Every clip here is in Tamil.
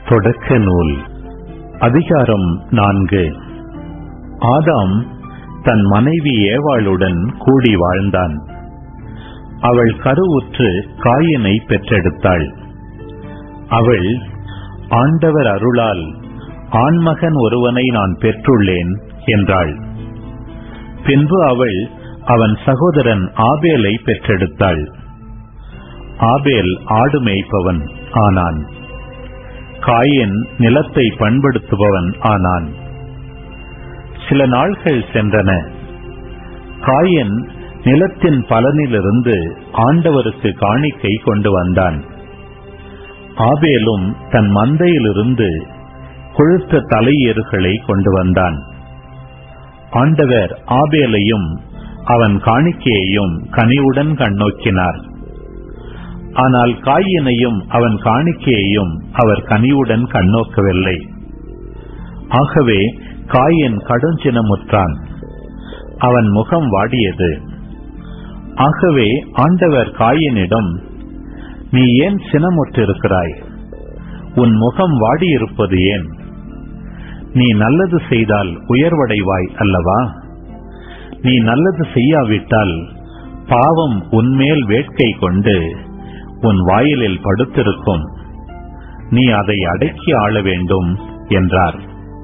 தொடக்க நூல் அதிகாரம் நான்கு ஆதாம் தன் மனைவி ஏவாளுடன் கூடி வாழ்ந்தான் அவள் கருவுற்று காயினை பெற்றெடுத்தாள் அவள் ஆண்டவர் அருளால் ஆண்மகன் ஒருவனை நான் பெற்றுள்ளேன் என்றாள் பின்பு அவள் அவன் சகோதரன் ஆபேலை பெற்றெடுத்தாள் ஆபேல் ஆடு மேய்ப்பவன் ஆனான் காயின் நிலத்தை பண்படுத்துபவன் ஆனான் சில நாள்கள் சென்றன காயின் நிலத்தின் பலனிலிருந்து ஆண்டவருக்கு காணிக்கை கொண்டு வந்தான் ஆபேலும் தன் மந்தையிலிருந்து கொழுத்த தலையேறுகளை கொண்டு வந்தான் ஆண்டவர் ஆபேலையும் அவன் காணிக்கையையும் கனிவுடன் கண்ணோக்கினார் ஆனால் காயினையும் அவன் காணிக்கையையும் அவர் கனிவுடன் கண்ணோக்கவில்லை ஆகவே காயின் கடுஞ்சினமுற்றான் அவன் முகம் வாடியது ஆகவே ஆண்டவர் காயினிடம் நீ ஏன் சினமுற்றிருக்கிறாய் உன் முகம் வாடியிருப்பது ஏன் நீ நல்லது செய்தால் உயர்வடைவாய் அல்லவா நீ நல்லது செய்யாவிட்டால் பாவம் உன்மேல் வேட்கை கொண்டு உன் வாயிலில் படுத்திருக்கும் நீ அதை அடக்கி ஆள வேண்டும் என்றார்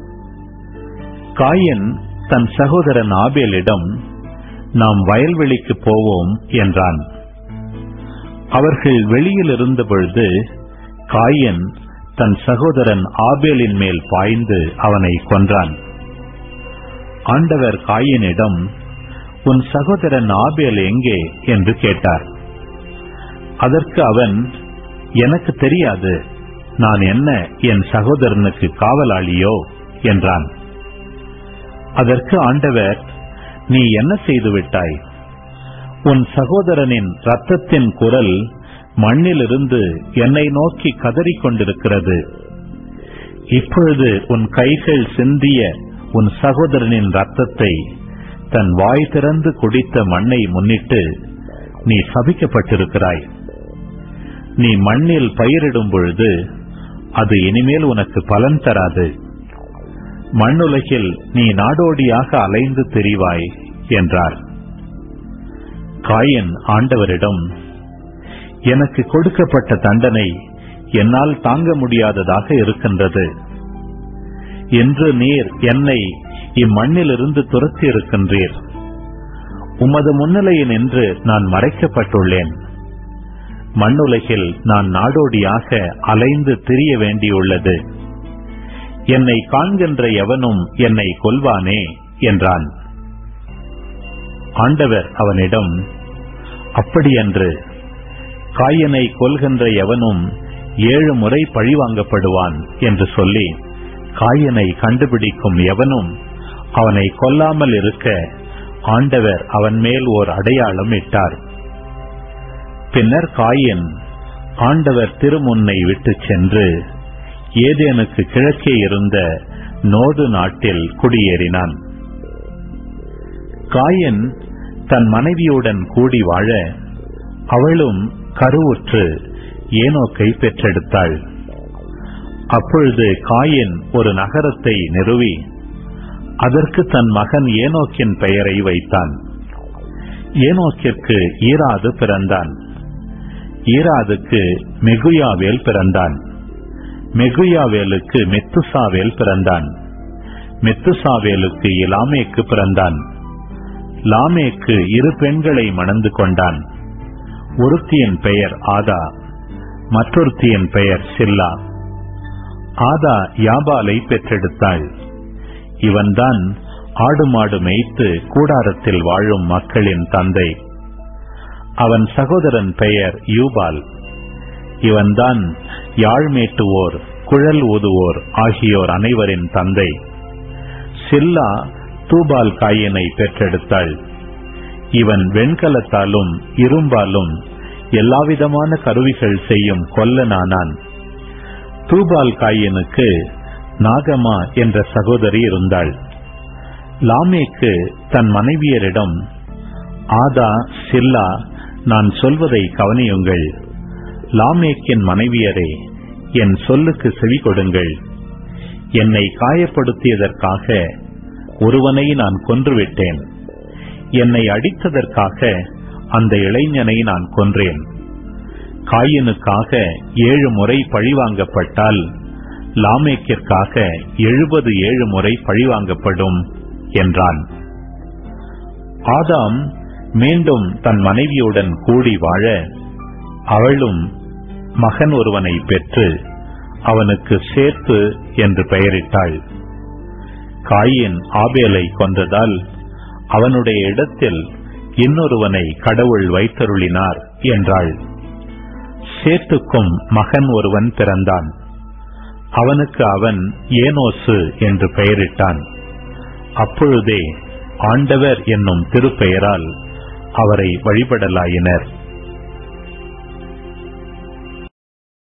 காயன் தன் சகோதரன் ஆபேலிடம் நாம் வயல்வெளிக்கு போவோம் என்றான் அவர்கள் வெளியில் இருந்த பொழுது காயன் தன் சகோதரன் ஆபேலின் மேல் பாய்ந்து அவனை கொன்றான் ஆண்டவர் காயனிடம் உன் சகோதரன் ஆபேல் எங்கே என்று கேட்டார் அதற்கு அவன் எனக்கு தெரியாது நான் என்ன என் சகோதரனுக்கு காவலாளியோ என்றான் அதற்கு ஆண்டவர் நீ என்ன செய்து விட்டாய் உன் சகோதரனின் ரத்தத்தின் குரல் மண்ணிலிருந்து என்னை நோக்கி கதறிக் கொண்டிருக்கிறது இப்பொழுது உன் கைகள் சிந்திய உன் சகோதரனின் ரத்தத்தை தன் வாய் திறந்து குடித்த மண்ணை முன்னிட்டு நீ சபிக்கப்பட்டிருக்கிறாய் நீ மண்ணில் பயிரிடும் பொழுது அது இனிமேல் உனக்கு பலன் தராது மண்ணுலகில் நீ நாடோடியாக அலைந்து திரிவாய் என்றார் காயன் ஆண்டவரிடம் எனக்கு கொடுக்கப்பட்ட தண்டனை என்னால் தாங்க முடியாததாக இருக்கின்றது என்று நீர் என்னை இம்மண்ணிலிருந்து துரத்தி இருக்கின்றீர் உமது முன்னிலையில் நின்று நான் மறைக்கப்பட்டுள்ளேன் மண்ணுலகில் நான் நாடோடியாக அலைந்து திரிய வேண்டியுள்ளது என்னை காண்கின்ற எவனும் என்னை கொல்வானே என்றான் ஆண்டவர் அவனிடம் அப்படியன்று காயனை கொல்கின்ற எவனும் ஏழு முறை பழிவாங்கப்படுவான் என்று சொல்லி காயனை கண்டுபிடிக்கும் எவனும் அவனை கொல்லாமல் இருக்க ஆண்டவர் அவன் மேல் ஓர் அடையாளம் இட்டார் பின்னர் காயன் ஆண்டவர் திருமுன்னை விட்டுச் சென்று ஏதேனுக்கு கிழக்கே இருந்த நோடு நாட்டில் குடியேறினான் காயன் தன் மனைவியுடன் கூடி வாழ அவளும் கருவுற்று ஏனோக்கை பெற்றெடுத்தாள் அப்பொழுது காயின் ஒரு நகரத்தை நிறுவி அதற்கு தன் மகன் ஏனோக்கின் பெயரை வைத்தான் ஏனோக்கிற்கு ஈராது பிறந்தான் ஈராதுக்கு மெகுயாவேல் பிறந்தான் மெகுயாவேலுக்கு மெத்துசாவேல் பிறந்தான் மெத்துசாவேலுக்கு இலாமேக்கு பிறந்தான் லாமேக்கு இரு பெண்களை மணந்து கொண்டான் ஒருத்தியின் பெயர் ஆதா மற்றொருத்தியின் பெயர் சில்லா ஆதா யாபாலை பெற்றெடுத்தாள் இவன்தான் ஆடு மாடு மேய்த்து கூடாரத்தில் வாழும் மக்களின் தந்தை அவன் சகோதரன் பெயர் யூபால் இவன்தான் யாழ்மேட்டுவோர் குழல் ஊதுவோர் ஆகியோர் அனைவரின் தந்தை சில்லா தூபால் காயினை பெற்றெடுத்தாள் இவன் வெண்கலத்தாலும் இரும்பாலும் எல்லாவிதமான கருவிகள் செய்யும் கொல்லனானான் தூபால் காயினுக்கு நாகமா என்ற சகோதரி இருந்தாள் லாமேக்கு தன் மனைவியரிடம் ஆதா சில்லா நான் சொல்வதை கவனியுங்கள் லாமேக்கின் மனைவியரே என் சொல்லுக்கு செவி கொடுங்கள் என்னை காயப்படுத்தியதற்காக ஒருவனை நான் கொன்றுவிட்டேன் என்னை அடித்ததற்காக அந்த இளைஞனை நான் கொன்றேன் காயினுக்காக ஏழு முறை பழிவாங்கப்பட்டால் லாமேக்கிற்காக எழுபது ஏழு முறை பழிவாங்கப்படும் என்றான் ஆதாம் மீண்டும் தன் மனைவியுடன் கூடி வாழ அவளும் மகன் ஒருவனை பெற்று அவனுக்கு சேர்த்து என்று பெயரிட்டாள் காயின் ஆபேலை கொன்றதால் அவனுடைய இடத்தில் இன்னொருவனை கடவுள் வைத்தருளினார் என்றாள் சேத்துக்கும் மகன் ஒருவன் பிறந்தான் அவனுக்கு அவன் ஏனோசு என்று பெயரிட்டான் அப்பொழுதே ஆண்டவர் என்னும் திருப்பெயரால் அவரை வழிபடலாயினர்